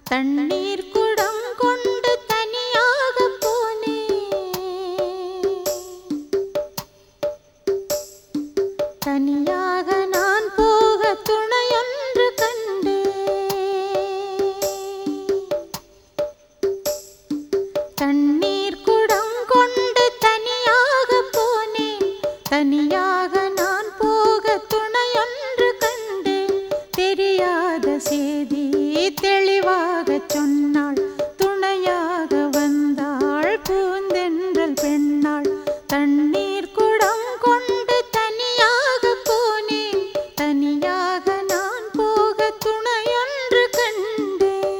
தண்ணீர் குடம் கொண்டு தனியாக போனேன் தனியாக நான் போக துணையொன்று கண்டேன் தண்ணீர் குடம் கொண்டு தனியாக போனேன் தனியாக நான் போக துணையொன்று கண்டேன் தெரியாத செய்தி தெளிவாகச் சொன்னாள் துணையாக வந்தாள் பூந்தென்றல் பெண்ணாள் தண்ணீர் குடம் கொண்டு தனியாக போனேன் தனியாக நான் போக துணையொன்று கண்டேன்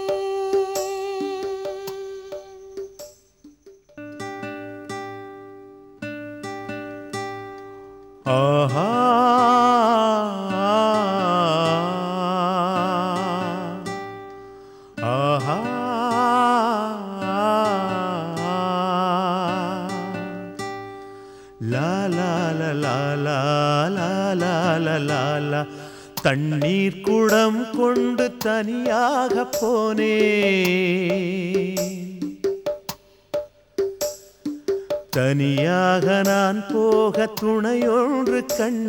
ஆஹா ஆஹா லா லா லா லா லா லா லா லா லா லா தண்ணீர் குடம் கொண்டு தனியாக போனேன் தனியாக நான் போக துணையொன்று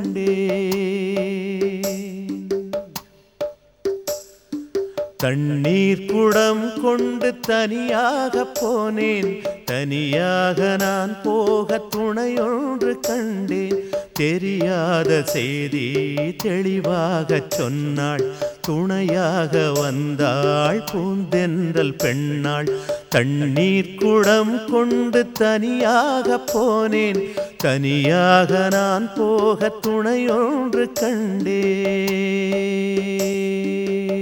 கண்டேன் தண்ணீர் குடம் கொண்டு தனியாக போனேன் தனியாக நான் போக துணையொன்று கண்டேன் தெரியாத செய்தி தெளிவாகச் சொன்னாள் துணையாக வந்தாள் பூந்தென்றல் பெண்ணாள் தண்ணீர் குடம் கொண்டு தனியாக போனேன் தனியாக நான் போக துணையொன்று கண்டேன்